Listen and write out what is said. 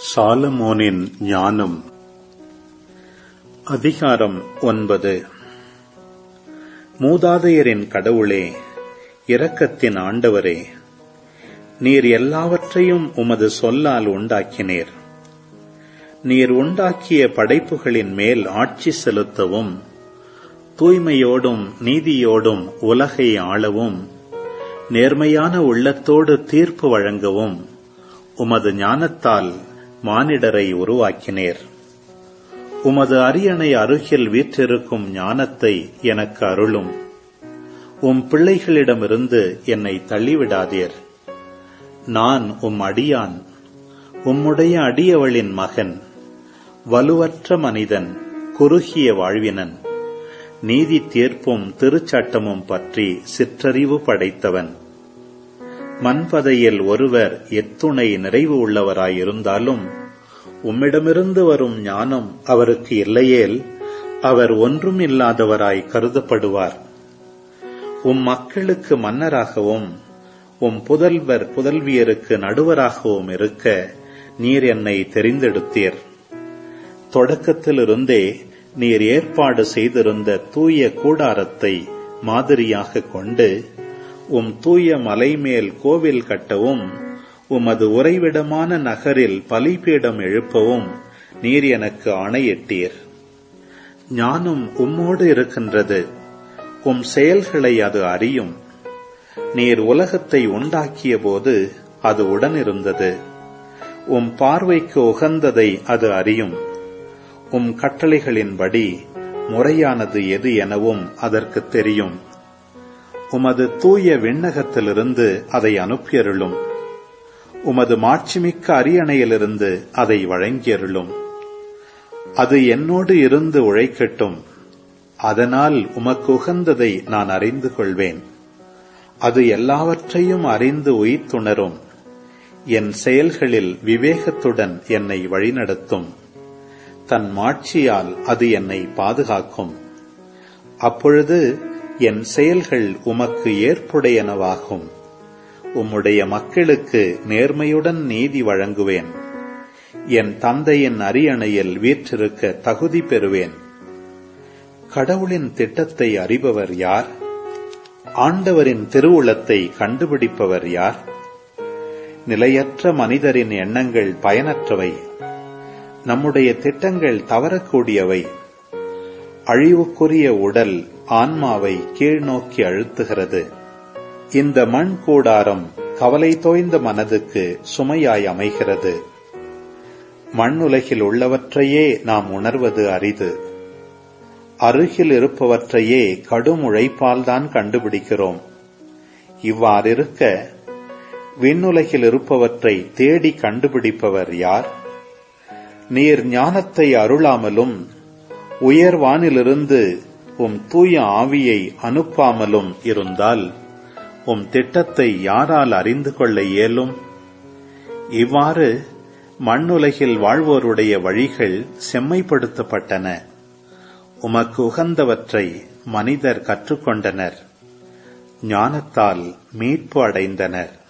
சாலமோனின் ஞானம் அதிகாரம் ஒன்பது மூதாதையரின் கடவுளே இரக்கத்தின் ஆண்டவரே நீர் எல்லாவற்றையும் உமது சொல்லால் உண்டாக்கினீர் நீர் உண்டாக்கிய படைப்புகளின் மேல் ஆட்சி செலுத்தவும் தூய்மையோடும் நீதியோடும் உலகை ஆளவும் நேர்மையான உள்ளத்தோடு தீர்ப்பு வழங்கவும் உமது ஞானத்தால் மானிடரை உருவாக்கினீர் உமது அரியணை அருகில் வீற்றிருக்கும் ஞானத்தை எனக்கு அருளும் உம் பிள்ளைகளிடமிருந்து என்னை தள்ளிவிடாதீர் நான் உம் அடியான் உம்முடைய அடியவளின் மகன் வலுவற்ற மனிதன் குறுகிய வாழ்வினன் நீதி தீர்ப்பும் திருச்சட்டமும் பற்றி சிற்றறிவு படைத்தவன் மண்பதையில் ஒருவர் எத்துணை நிறைவு உள்ளவராயிருந்தாலும் உம்மிடமிருந்து வரும் ஞானம் அவருக்கு இல்லையேல் அவர் ஒன்றும் இல்லாதவராய் கருதப்படுவார் உம் மக்களுக்கு மன்னராகவும் உம் புதல்வர் புதல்வியருக்கு நடுவராகவும் இருக்க நீர் என்னை தெரிந்தெடுத்தீர் தொடக்கத்திலிருந்தே நீர் ஏற்பாடு செய்திருந்த தூய கூடாரத்தை மாதிரியாக கொண்டு உம் தூய மலைமேல் கோவில் கட்டவும் உமது உறைவிடமான நகரில் பலிபீடம் எழுப்பவும் நீர் எனக்கு ஆணையிட்டீர் ஞானம் உம்மோடு இருக்கின்றது உம் செயல்களை அது அறியும் நீர் உலகத்தை உண்டாக்கிய போது அது உடனிருந்தது உம் பார்வைக்கு உகந்ததை அது அறியும் உம் கட்டளைகளின்படி முறையானது எது எனவும் அதற்கு தெரியும் உமது தூய விண்ணகத்திலிருந்து அதை அனுப்பியருளும் உமது மாட்சிமிக்க அரியணையிலிருந்து அதை வழங்கியருளும் அது என்னோடு இருந்து உழைக்கட்டும் அதனால் உமக்கு உகந்ததை நான் அறிந்து கொள்வேன் அது எல்லாவற்றையும் அறிந்து உயிர்த்துணரும் என் செயல்களில் விவேகத்துடன் என்னை வழிநடத்தும் தன் மாட்சியால் அது என்னை பாதுகாக்கும் அப்பொழுது என் செயல்கள் உமக்கு ஏற்புடையனவாகும் உம்முடைய மக்களுக்கு நேர்மையுடன் நீதி வழங்குவேன் என் தந்தையின் அரியணையில் வீற்றிருக்க தகுதி பெறுவேன் கடவுளின் திட்டத்தை அறிபவர் யார் ஆண்டவரின் திருவுளத்தை கண்டுபிடிப்பவர் யார் நிலையற்ற மனிதரின் எண்ணங்கள் பயனற்றவை நம்முடைய திட்டங்கள் தவறக்கூடியவை அழிவுக்குரிய உடல் ஆன்மாவை கீழ்நோக்கி அழுத்துகிறது இந்த மண் கூடாரம் கவலை தோய்ந்த மனதுக்கு சுமையாய் அமைகிறது மண்ணுலகில் உள்ளவற்றையே நாம் உணர்வது அரிது அருகில் இருப்பவற்றையே கடும் உழைப்பால்தான் கண்டுபிடிக்கிறோம் இவ்வாறிருக்க விண்ணுலகில் இருப்பவற்றை தேடி கண்டுபிடிப்பவர் யார் நீர் ஞானத்தை அருளாமலும் உயர்வானிலிருந்து உம் தூய ஆவியை அனுப்பாமலும் இருந்தால் உம் திட்டத்தை யாரால் அறிந்து கொள்ள இயலும் இவ்வாறு மண்ணுலகில் வாழ்வோருடைய வழிகள் செம்மைப்படுத்தப்பட்டன உமக்கு உகந்தவற்றை மனிதர் கற்றுக்கொண்டனர் ஞானத்தால் மீட்பு அடைந்தனர்